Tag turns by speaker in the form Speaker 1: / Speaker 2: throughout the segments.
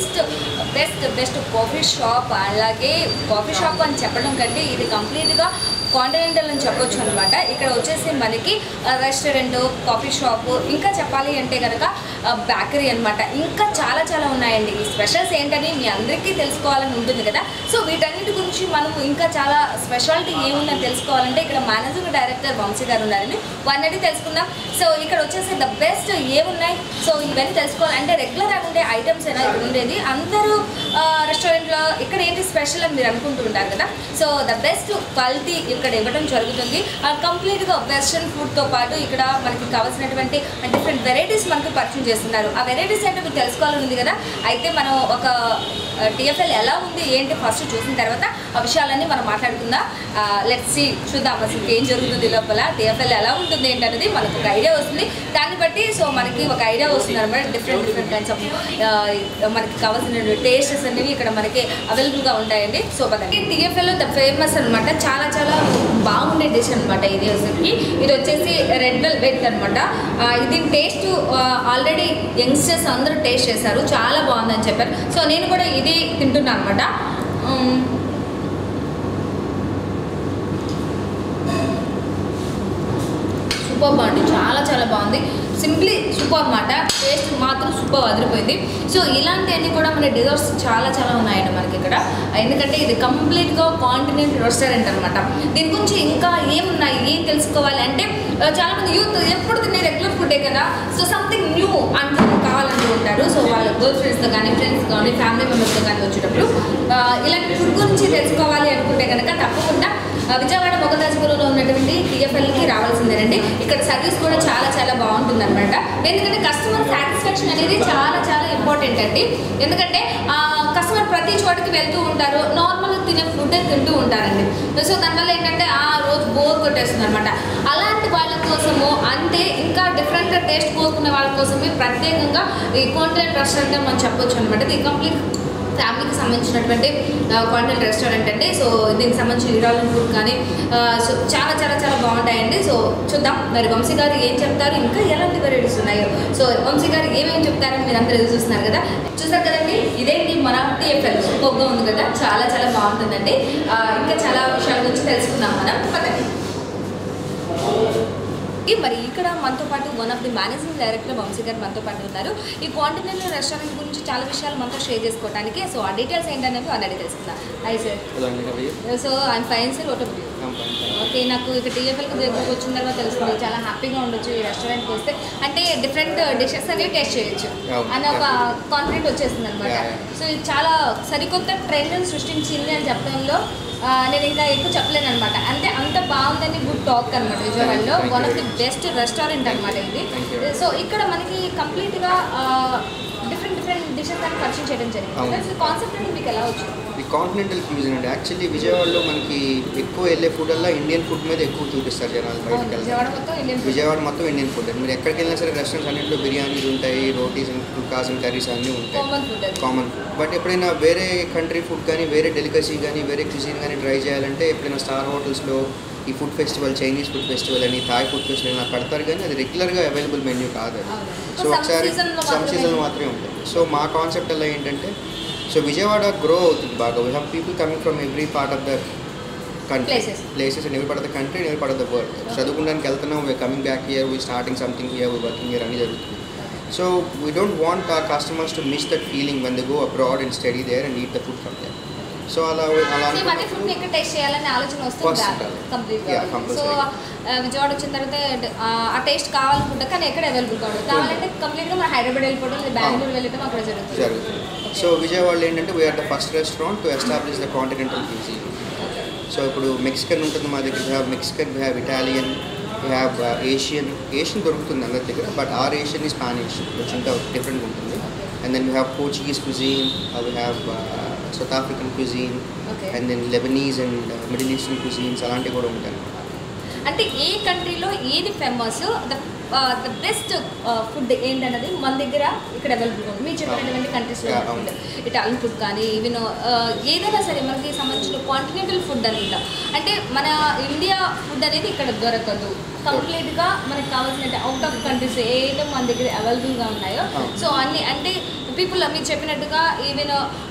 Speaker 1: Best best best coffee shop అలాగే coffee shop అని చెప్పడం కంటే ఇది కంప్లీట్గా కాంటినెంటల్ అని చెప్పొచ్చు అనమాట ఇక్కడ వచ్చేసి మనకి రెస్టారెంట్ కాఫీ షాప్ ఇంకా చెప్పాలి అంటే కనుక బేకరీ అన్నమాట ఇంకా చాలా చాలా ఉన్నాయండి ఈ స్పెషల్స్ ఏంటని మీ అందరికీ తెలుసుకోవాలని ఉంటుంది కదా సో వీటన్నిటి గురించి మనము ఇంకా చాలా స్పెషాలిటీ ఏముందని తెలుసుకోవాలంటే ఇక్కడ మేనేజింగ్ డైరెక్టర్ వంశీ గారు ఉన్నారని వారిని అడిగి తెలుసుకుందాం సో ఇక్కడ వచ్చేసి ద బెస్ట్ ఏమున్నాయి సో ఇవన్నీ తెలుసుకోవాలి అంటే రెగ్యులర్ ఉండే ఐటమ్స్ అయినా ఇక్కడ ఉండేది అందరూ రెస్టారెంట్లో ఇక్కడ ఏంటి స్పెషల్ అని మీరు అనుకుంటుంటారు కదా సో ద బెస్ట్ క్వాలిటీ ఇక్కడ ఇవ్వడం జరుగుతుంది కంప్లీట్గా వెస్ట్రన్ ఫుడ్తో పాటు ఇక్కడ మనకి కావాల్సినటువంటి డిఫరెంట్ వెరైటీస్ మనకు పరిచయం చేస్తున్నారు ఆ వెరైటీస్ ఏంటో మీకు తెలుసుకోవాలని ఉంది కదా అయితే మనం ఒక టిఎఫ్ఎల్ ఎలా ఉంది ఏంటి ఫస్ట్ చూసిన తర్వాత ఆ విషయాలన్నీ మనం మాట్లాడుకుందాం లెట్స్ సి చూద్దాం అసలు ఏం జరుగుతుంది లోపల టిఎఫ్ఎల్ ఎలా ఉంటుంది ఏంటనేది మనకు ఒక ఐడియా వస్తుంది దాన్ని బట్టి సో మనకి ఒక ఐడియా వస్తుంది అనమాట డిఫరెంట్ డిఫరెంట్ కైండ్స్ ఆఫ్ మనకి కావాల్సిన టేస్టెస్ అనేవి ఇక్కడ మనకి అవైలబుల్గా ఉంటాయండి సో పదండి టిఎఫ్ఎల్ ద ఫేమస్ అనమాట చాలా చాలా బాగుండే డిష్ అనమాట ఇది వచ్చేసి ఇది వచ్చేసి రెడ్ వెల్వెట్ అనమాట ఇది టేస్ట్ ఆల్రెడీ యంగ్స్టర్స్ అందరూ టేస్ట్ చేశారు చాలా బాగుందని చెప్పారు సో నేను కూడా ఇది తింటున్నాను అనమాట సూపర్ బాగుంది చాలా చాలా బాగుంది సింప్లీ సూపర్ అన్నమాట టేస్ట్ మాత్రం సూపర్ అదిరిపోయింది సో ఇలాంటివన్నీ కూడా మన డిజర్ట్స్ చాలా చాలా ఉన్నాయండి మనకి ఇక్కడ ఎందుకంటే ఇది కంప్లీట్గా కాంటినెంట్ రెస్టారెంట్ అనమాట దీని గురించి ఇంకా ఏమున్నాయి ఏం తెలుసుకోవాలి అంటే ఆ, చాలా మంది యూత్ ఎప్పుడు తినే రెగ్యులర్ ఫుడ్డే కదా సో సంథింగ్ న్యూ అంటూ కావాలంటూ ఉంటారు సో వాళ్ళ గర్ల్ ఫ్రెండ్స్తో కానీ ఫ్రెండ్స్ కానీ ఫ్యామిలీ మెంబర్స్తో కానీ వచ్చేటప్పుడు ఆ, ఇలాంటి ఫుడ్ గురించి తెలుసుకోవాలి అనుకుంటే కనుక తప్పకుండా ఆ, విజయవాడ మొగదాజపురంలో ఉన్నటువంటి టిఎఫ్ఎల్కి రావాల్సిందేనండి ఇక్కడ సర్వీస్ కూడా చాలా చాలా బాగుంటుంది అనమాట ఎందుకంటే కస్టమర్ సాటిస్ఫాక్షన్ అనేది చాలా చాలా ఇంపార్టెంట్ అండి ఎందుకంటే కస్టమర్ ప్రతి చోటకి వెళ్తూ ఉంటారు నార్మల్ తినే ఫుడ్ తింటూ ఉంటారండి సో దానివల్ల ఏంటంటే ఆ రోజు బోర్ కొట్టేస్తుంది అనమాట అలాంటి వాళ్ళ కోసము అంటే ఇంకా డిఫరెంట్ టేస్ట్ కోరుకునే వాళ్ళ కోసమే ప్రత్యేకంగా ఈ కాంటినెంట్ రెస్టారెంట్ అని మనం చెప్పొచ్చు అనమాట ఇది కంప్లీట్ ఫ్యామిలీకి సంబంధించినటువంటి కాంటెంట్ రెస్టారెంట్ అండి సో దీనికి సంబంధించిన ఇరాలన్ ఫుడ్ కానీ ఆ, సో చాలా చాలా చాలా బాగుంటాయండి సో చూద్దాం మరి వంశీ గారు ఏం చెప్తారు ఇంకా ఎలాంటి వెరైటీస్ ఉన్నాయో సో వంశీ గారు ఏమేమి చెప్తారని మీరు అందరూ ఎదురు చూస్తున్నారు కదా చూస్తారు కదండి ఇదేంటి మన టీఎఫ్ఎల్ సూపర్గా ఉంది కదా చాలా చాలా బాగుంటుందండి ఆ, ఇంకా చాలా విషయాల గురించి తెలుసుకుందాం మనం పదండి ఈ మరి ఇక్కడ మనతో పాటు one of the managing director Vamsi garu మనతో పాటు ఉన్నారు ఈ కాంటినెంటల్ రెస్టారెంట్ గురించి చాలా విషయాలు మనతో షేర్ చేసుకోవడానికి సో ఆ డీటెయిల్స్ ఏంటనేది ఆల్రెడీ తెలుసుకుందాం hi sir
Speaker 2: Hello, Anil, how are you?
Speaker 1: So I'm fine sir ఒకటి
Speaker 2: I'm fine, thank you.
Speaker 1: Okay నాకు ఇక టీఎఫ్ఎల్కి దగ్గరకు వచ్చిన తర్వాత తెలుస్తుంది చాలా హ్యాపీగా ఉండొచ్చు ఈ రెస్టారెంట్కి వస్తే అంటే డిఫరెంట్ డిషెస్ అనేవి టేస్ట్ చేయొచ్చు
Speaker 2: అవును,
Speaker 1: అని ఒక కాన్ఫిడెంట్ వచ్చేస్తుంది అనమాట
Speaker 2: Yeah, yeah.
Speaker 1: సో ఇది చాలా సరికొత్త ట్రెండ్ సృష్టించింది అని చెప్పడంలో ఆ, నేను ఇంకా ఎక్కువ చెప్పలేను అనమాట అంటే అంత బాగుందని గుడ్ టాక్ అనమాట విజయవాడలో
Speaker 2: Thank you
Speaker 1: one of
Speaker 2: very
Speaker 1: the best restaurant అనమాట ఇది
Speaker 2: Thank you.
Speaker 1: సో ఇక్కడ మనకి కంప్లీట్గా డిఫరెంట్ డిఫరెంట్ డిషెస్ అని పరిచయం చేయడం జరిగింది
Speaker 2: అవును.
Speaker 1: అసలు కాన్సెప్ట్ అనేది మీకు ఎలా వచ్చింది
Speaker 2: ఇది కాంటినెంటల్ క్యూజిన్ అండి యాక్చువల్లీ విజయవాడలో మనకి ఎక్కువ వెళ్ళే ఫుడ్ అలా ఇండియన్ ఫుడ్ మీద ఎక్కువ చూపిస్తారు జనాలు
Speaker 1: అవును,
Speaker 2: బయటకు
Speaker 1: విజయవాడ
Speaker 2: వెళ్తారు
Speaker 1: మొత్తం ఇండియన్ ఫుడ్.
Speaker 2: విజయవాడ మొత్తం ఇండియన్ ఫుడ్ మీరు ఎక్కడికి వెళ్ళినా సరే రెస్టారెంట్స్ అన్నింటిలో బిర్యానీలు ఉంటాయి రోటీస్ అండ్ కుకాస్ అండ్ కర్రీస్ అన్నీ ఉంటాయి
Speaker 1: కామన్ ఫుడ్ అది
Speaker 2: కామన్ బట్ ఎప్పుడైనా వేరే కంట్రీ ఫుడ్ కానీ వేరే డెలికసీ కానీ వేరే క్యూజిన్ కానీ ట్రై చేయాలంటే ఎప్పుడైనా స్టార్ హోటల్స్లో ఈ food festival Chinese food festival అని థాయ్ ఫుడ్ ఫెస్టివల్ అలా పెడతారు కానీ అది రెగ్యులర్గా అవైలబుల్ మెన్యూ కాదు అది
Speaker 1: అవును.
Speaker 2: సో
Speaker 1: Some
Speaker 2: ఒకసారి
Speaker 1: season లో
Speaker 2: సమ్
Speaker 1: మాత్రమే.
Speaker 2: సీజన్ మాత్రమే ఉంటుంది సో మా కాన్సెప్ట్ అలా ఏంటంటే సో విజయవాడ గ్రో అవుతుంది బాగా we have people coming from every part of the country
Speaker 1: Places.
Speaker 2: Places and every part of the country and every part of the world చదువుకోవడానికి వెళ్తున్నాం we coming back year we starting something year we working year అని జరుగుతుంది so we don't want our customers to miss that feeling one the go abroad and study there and eat the food from there so అలా అలా
Speaker 1: same అదే food ఎక్కడ taste చేయాలనే ఆలోచన వస్తుంది
Speaker 2: వస్తుంది.
Speaker 1: Complete
Speaker 2: Yeah,
Speaker 1: so
Speaker 2: compulsory.
Speaker 1: Vijayawada వచ్చిన తర్వాత ఆ, ఆ టేస్ట్ కావాలనుకుంటా కానీ ఎక్కడ అవైలబుల్ కావాలి కావాలంటే కంప్లీట్గా మన హైదరాబాద్ వెళ్ళిపోవడం లేదా బెంగళూరు వెళ్ళటం అక్కడ జరుగుతుంది
Speaker 2: జరుగుతుంది సో విజయవాడలో ఏంటంటే we are the first restaurant to establish the continental cuisine so ఇప్పుడు మెక్సికన్ ఉంటుంది మా దగ్గర we have Mexican we have Italian we have Asian Asian దొరుకుతుంది అందరి దగ్గర బట్ ఆర్ ఏషియన్ ఈ స్పానిష్ కొంచెం ఇంకా డిఫరెంట్గా ఉంటుంది and then we have Portuguese cuisine we have South African cuisine
Speaker 1: okay
Speaker 2: and then Lebanese and Middle Eastern cuisines అలాంటివి కూడా ఉంటాయి
Speaker 1: అంటే ఏ కంట్రీలో ఏది famous the the best food ఏంటన్నది మన దగ్గర ఇక్కడ అవైలబుల్ ఉంది మీరు చెప్పినటువంటి కంట్రీస్లో
Speaker 2: Yeah, అవును.
Speaker 1: ఫుడ్ ఇటాలియన్ ఫుడ్ కానీ ఈవెన్ ఏదైనా సరే మనకి సంబంధించిన కాంటినెంటల్ ఫుడ్ అనమాట అంటే మన ఇండియా ఫుడ్ అనేది ఇక్కడ దొరకదు కంప్లీట్గా మనకి కావాల్సిన అవుట్ ఆఫ్ కంట్రీస్ ఏదో మన దగ్గర అవైలబుల్గా ఉన్నాయో
Speaker 2: అవును.
Speaker 1: సో అన్ని అంటే పీపుల్ మీరు చెప్పినట్టుగా ఈవెన్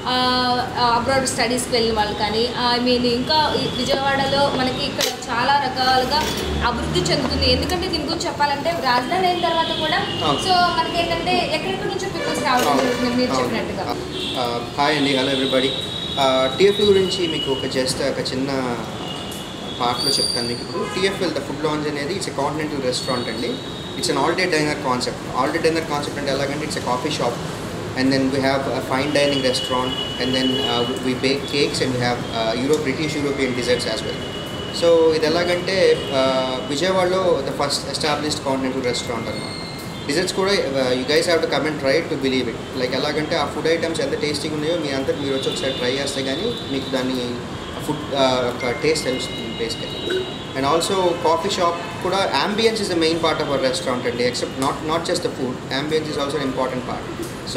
Speaker 1: అబ్రాడ్ స్టడీస్కి వెళ్ళిన వాళ్ళు కానీ ఐ మీన్ ఇంకా ఈ విజయవాడలో మనకి ఇక్కడ చాలా రకాలుగా అభివృద్ధి చెందుతుంది ఎందుకంటే దీని గురించి చెప్పాలంటే రాజధాని అయిన తర్వాత కూడా
Speaker 2: అవును.
Speaker 1: సో మనకి ఏంటంటే ఎక్కడెక్కడి నుంచో పీపుల్స్ రావడం జరుగుతుంది మీరు చెప్పినట్టుగా
Speaker 2: హాయ్ అండి హలో ఎవ్రీబడి టీఎఫ్ఎల్ గురించి మీకు ఒక జస్ట్ ఒక చిన్న పార్ట్లో చెప్తాను మీకు ఇప్పుడు టీఎఫ్ఎల్ ద ఫుడ్ లాంజ్ అనేది ఇట్స్ కాంటినెంటల్ రెస్టారెంట్ అండి it's an all day diner concept all day diner concept అంటే ఎలాగంటే it's a coffee shop and then we have fine dining restaurant and then we bake cakes and we have euro British European desserts as well so ఇది ఎలాగంటే uh, విజయవాడలో the first established continental restaurant అనమాట desserts కూడా you guys have to come and try to believe it like ఎలాగంటే ఆ food items ఎంత టేస్టీగా ఉన్నాయో మీ అంతా మీరు వచ్చి ఒకసారి ట్రై చేస్తే కానీ మీకు దాన్ని ఫుడ్ ఒక టేస్ట్ తెలుస్తుంది basically and also coffee shop కూడా ambience is the main part of our restaurant అండి except not not just the food ambience is also important part so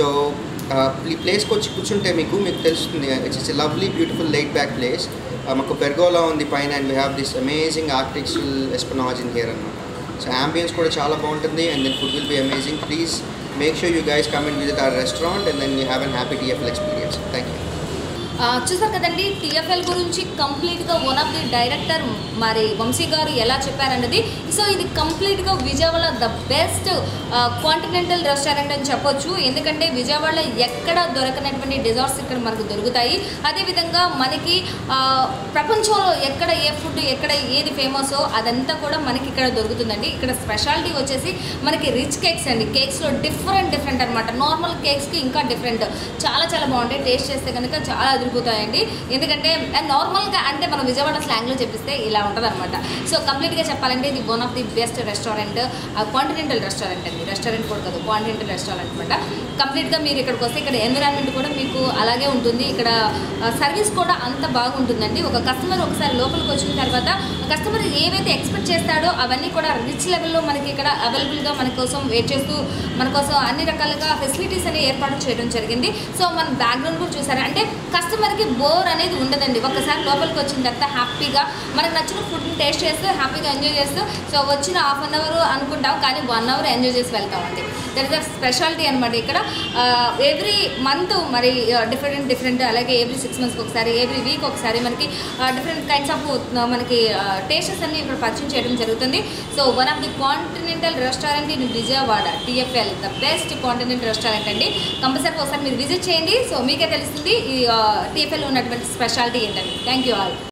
Speaker 2: ఈ ప్లేస్కి వచ్చి కూర్చుంటే మీకు మీకు తెలుస్తుంది it's it's lovely beautiful light back place మాకు పెర్గోలా ఉంది పైన and we have this amazing artificial ఎస్పనాజ్ ఇన్ హియర్ అనమాట సో అంబియన్స్ కూడా చాలా బాగుంటుంది and then food will be amazing please make sure you guys come and visit our restaurant and then you have an happy TFL experience thank you
Speaker 1: ఆ, చూసారు కదండి TFL గురించి కంప్లీట్గా one of the director మరి వంశీ గారు ఎలా చెప్పారన్నది so ఇది కంప్లీట్గా Vijayawada the best continental restaurant అని చెప్పొచ్చు ఎందుకంటే విజయవాడలో ఎక్కడ దొరకనటువంటి డిజర్ట్స్ ఇక్కడ మనకు దొరుకుతాయి అదేవిధంగా మనకి ఆ, ప్రపంచంలో ఎక్కడ ఏ ఫుడ్ ఎక్కడ ఏది ఫేమసో అదంతా కూడా మనకి ఇక్కడ దొరుకుతుందండి ఇక్కడ స్పెషాలిటీ వచ్చేసి మనకి రిచ్ కేక్స్ అండి కేక్స్లో డిఫరెంట్ డిఫరెంట్ అనమాట నార్మల్ కేక్స్కి ఇంకా డిఫరెంట్ చాలా చాలా బాగుంటాయి టేస్ట్ చేస్తే కనుక చాలా అదిరిపోతాయండి ఎందుకంటే నార్మల్గా అంటే మనం విజయవాడ స్లాంగ్లో చెప్పిస్తే ఇలా ఉంటుంది అనమాట సో కంప్లీట్గా చెప్పాలంటే ఇది one of the best restaurant continental restaurant అండి రెస్టారెంట్ కూడా కాదు కాంటినెంటల్ రెస్టారెంట్ అనమాట కంప్లీట్గా మీరు ఇక్కడికి వస్తే ఇక్కడ ఎన్విరాన్మెంట్ కూడా మీకు అలాగే ఉంటుంది ఇక్కడ సర్వీస్ కూడా అంత బాగుంటుందండి ఒక కస్టమర్ ఒకసారి లోపలికి వచ్చిన తర్వాత కస్టమర్ ఏవైతే ఎక్స్పెక్ట్ చేస్తాడో అవన్నీ కూడా రిచ్ లెవెల్లో మనకి ఇక్కడ అవైలబుల్గా మన కోసం వెయిట్ చేస్తూ మన కోసం అన్ని రకాలుగా ఫెసిలిటీస్ అనేవి ఏర్పాటు చేయడం జరిగింది సో మన బ్యాక్గ్రౌండ్ కూడా చూసారు అంటే కస్టమర్కి బోర్ అనేది ఉండదండి ఒకసారి లోపలికి వచ్చిన తర్వాత హ్యాపీగా మనకు నచ్చిన ఫుడ్ని టేస్ట్ చేస్తూ హ్యాపీగా ఎంజాయ్ చేస్తూ సో వచ్చిన హాఫ్ అన్ అవర్ అనుకుంటాం కానీ వన్ అవర్ ఎంజాయ్ చేసి వెళ్తామండి దట్ ఇస్ అ స్పెషాలిటీ అనమాట ఇక్కడ ఎవ్రీ మంత్ మరి డిఫరెంట్ డిఫరెంట్ అలాగే ఎవ్రీ సిక్స్ మంత్స్కి ఒకసారి ఎవ్రీ వీక్ ఒకసారి మనకి డిఫరెంట్ కైండ్స్ ఆఫ్ మనకి టేస్టెస్ అన్ని ఇక్కడ పరిచయం చేయడం జరుగుతుంది so one of the continental restaurant in Vijayawada TFL the best continental restaurant అండి కంపల్సరీ ఒకసారి మీరు విజిట్ చేయండి సో మీకే తెలుస్తుంది ఈ టిఎఫ్ఎల్ ఉన్నటువంటి స్పెషాలిటీ ఏంటండి థ్యాంక్ యూ ఆల్